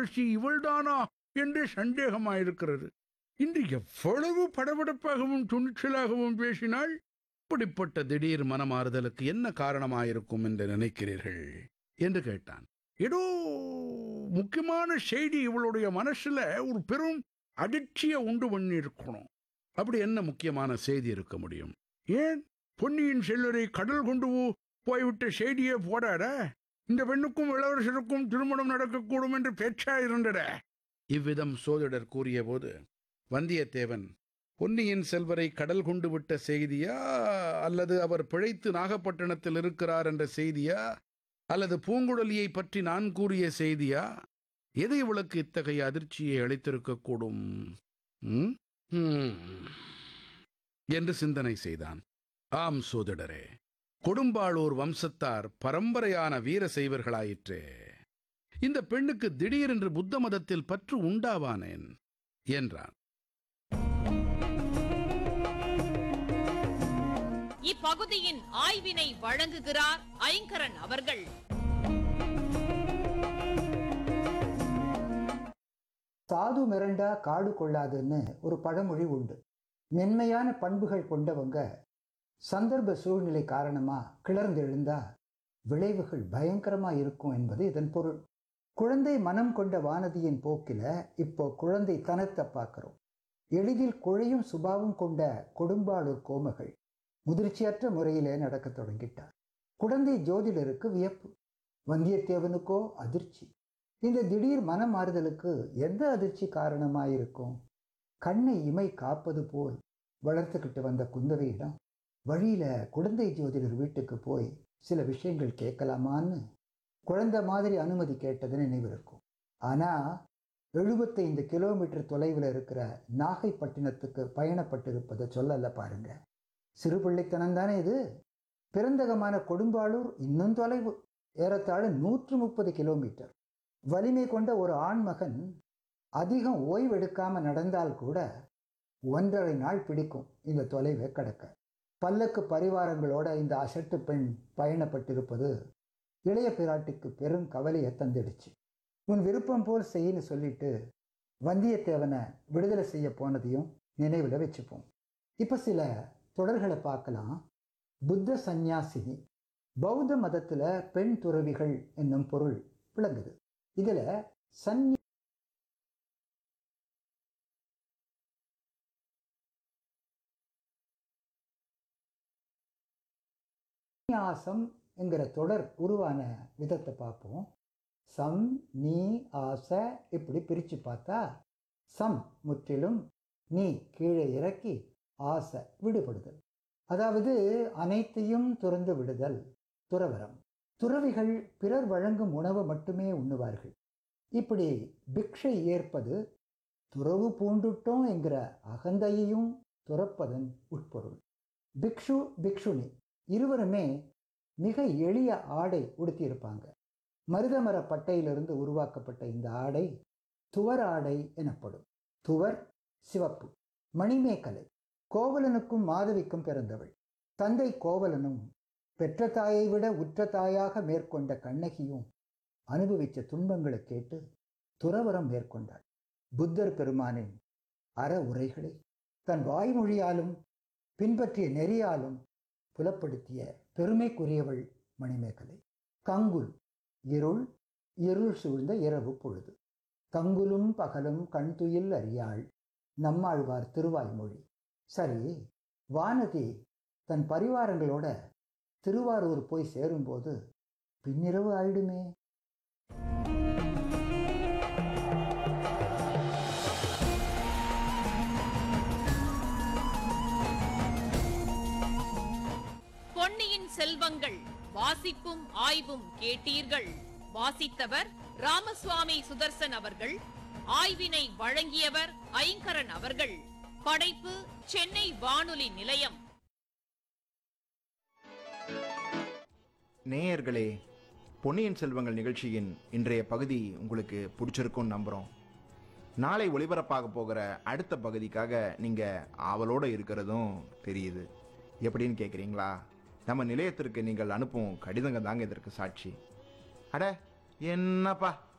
இளவரசி இவள்தானா என்று சந்தேகமாயிருக்கிறது இன்று எவ்வளவு படபடப்பாகவும் துணிச்சலாகவும் பேசினாள் இப்படிப்பட்ட திடீர் மனமாறுதலுக்கு என்ன காரணமாயிருக்கும் என்று நினைக்கிறீர்கள் என்று கேட்டான் ஏதோ முக்கியமான செய்தி இவளுடைய மனசுல ஒரு பெரும் அதிர்ச்சியை உண்டு பண்ணி இருக்கணும் அப்படி என்ன முக்கியமான செய்தி இருக்க முடியும் ஏன் பொன்னியின் செல்வரை கடல் கொண்டு போ- போய்விட்ட செய்தியே போடாட இந்த பெண்ணுக்கும் இளவரசருக்கும் திருமணம் நடக்கக்கூடும் என்று பேச்சா இருந்தட இவ்விதம் சோதிடர் கூறியபோது வந்தியத்தேவன் பொன்னியின் செல்வரை கடல் கொண்டு விட்ட செய்தியா அல்லது அவர் பிழைத்து நாகப்பட்டினத்தில் இருக்கிறார் என்ற செய்தியா அல்லது பூங்குழலியை பற்றி நான் கூறிய செய்தியா எது இவளுக்கு இத்தகைய அதிர்ச்சியை அளித்திருக்கக்கூடும் ம்? ம். என்று சிந்தனை செய்தான் ஆம் சோதிடரே கொடும்பாளூர் வம்சத்தார் பரம்பரையான வீர செய்வர்களாயிற்றே இந்த பெண்ணுக்கு திடீரென்று புத்த மதத்தில் பற்று உண்டாவானேன் என்றான் இப்பகுதியின் ஆய்வினை வழங்குகிறார் ஐங்கரன் அவர்கள் சாது மிரண்டா காடு கொள்ளாதுன்னு ஒரு பழமொழி உண்டு மென்மையான பண்புகள் கொண்டவங்க சந்தர்ப்ப சூழ்நிலை காரணமா கிளர்ந்தெழுந்தா விளைவுகள் பயங்கரமா இருக்கும் என்பது இதன் பொருள் குழந்தை மனம் கொண்ட வானதியின் போக்கில இப்போ குழந்தை தனத்தை பார்க்கிறோம் எளிதில் குழையும் சுபாவம் கொண்ட கொடும்பாளூர் கோமகள் முதிர்ச்சியற்ற முறையிலே நடக்கத் தொடங்கிட்டார் குழந்தை ஜோதிடருக்கு வியப்பு வந்தியத்தேவனுக்கோ அதிர்ச்சி இந்த திடீர் மனமாறுதலுக்கு எந்த அதிர்ச்சி காரணமாயிருக்கும் கண்ணை இமை காப்பது போல் வளர்த்துக்கிட்டு வந்த குந்தவையிடம் வழியில குழந்தை ஜோதிடர் வீட்டுக்கு போய் சில விஷயங்கள் கேட்கலாமான்னு குழந்தை மாதிரி அனுமதி கேட்டது நினைவிருக்கும் ஆனா எழுபத்தைந்து கிலோமீட்டர் தொலைவில் இருக்கிற நாகைப்பட்டினத்துக்கு பயணப்பட்டிருப்பதை சொல்லல பாருங்க சிறு பிள்ளைத்தனம் தானே இது பிறந்தகமான கொடும்பாளூர் இன்னும் தொலைவு ஏறத்தாழ நூற்று முப்பது கிலோமீட்டர் வலிமை கொண்ட ஒரு ஆண்மகன் அதிகம் ஓய்வெடுக்காம நடந்தால் கூட ஒன்றரை நாள் பிடிக்கும் இந்த தொலைவை கடக்க பல்லக்கு பரிவாரங்களோட இந்த அசட்டு பெண் பயணப்பட்டிருப்பது இளைய பிராட்டிக்கு பெரும் கவலையை தந்துடுச்சு உன் விருப்பம் போல் செய்யின்னு சொல்லிட்டு வந்தியத்தேவனை விடுதலை செய்ய போனதையும் நினைவில் வச்சுப்போம் இப்போ சில தொடர்களை பார்க்கலாம் புத்த சந்நியாசினி பௌத்த மதத்துல பெண் துறவிகள் என்னும் பொருள் விளங்குது இதுல சந்நி சந்நியாசம் என்கிற தொடர் உருவான விதத்தை பார்ப்போம் சம் நீ ஆச இப்படி பிரிச்சு பார்த்தா சம் முற்றிலும் நீ கீழே இறக்கி ஆசை விடுபடுதல் அதாவது அனைத்தையும் துறந்து விடுதல் துறவரம் துறவிகள் பிறர் வழங்கும் உணவு மட்டுமே உண்ணுவார்கள் இப்படி பிக்ஷை ஏற்பது துறவு பூண்டுட்டோம் என்கிற அகந்தையையும் துறப்பதன் உட்பொருள் பிக்ஷு பிக்ஷுனி இருவருமே மிக எளிய ஆடை உடுத்தியிருப்பாங்க மருதமர பட்டையிலிருந்து உருவாக்கப்பட்ட இந்த ஆடை துவர் ஆடை எனப்படும் துவர் சிவப்பு மணிமேகலை கோவலனுக்கும் மாதவிக்கும் பிறந்தவள் தந்தை கோவலனும் பெற்ற தாயை விட உற்ற தாயாக மேற்கொண்ட கண்ணகியும் அனுபவித்த துன்பங்களை கேட்டு துறவரம் மேற்கொண்டாள் புத்தர் பெருமானின் அற உரைகளை தன் வாய்மொழியாலும் பின்பற்றிய நெறியாலும் புலப்படுத்திய பெருமைக்குரியவள் மணிமேகலை கங்குல் இருள் இருள் சூழ்ந்த இரவு பொழுது கங்குலும் பகலும் கண்துயில் அறியாள் நம்மாழ்வார் திருவாய்மொழி சரி வானதி தன் பரிவாரங்களோட திருவாரூர் போய் சேரும்போது பின்னிரவு ஆயிடுமே பொன்னியின் செல்வங்கள் வாசிப்பும் ஆய்வும் கேட்டீர்கள் வாசித்தவர் ராமசுவாமி சுதர்சன் அவர்கள் ஆய்வினை வழங்கியவர் ஐங்கரன் அவர்கள் படைப்பு சென்னை வானொலி நிலையம் நேயர்களே பொன்னியின் செல்வங்கள் நிகழ்ச்சியின் இன்றைய பகுதி உங்களுக்கு பிடிச்சிருக்கும்னு நம்புகிறோம் நாளை ஒளிபரப்பாக போகிற அடுத்த பகுதிக்காக நீங்கள் ஆவலோடு இருக்கிறதும் தெரியுது எப்படின்னு கேட்குறீங்களா நம்ம நிலையத்திற்கு நீங்கள் அனுப்பும் கடிதங்க தாங்க இதற்கு சாட்சி அட என்னப்பா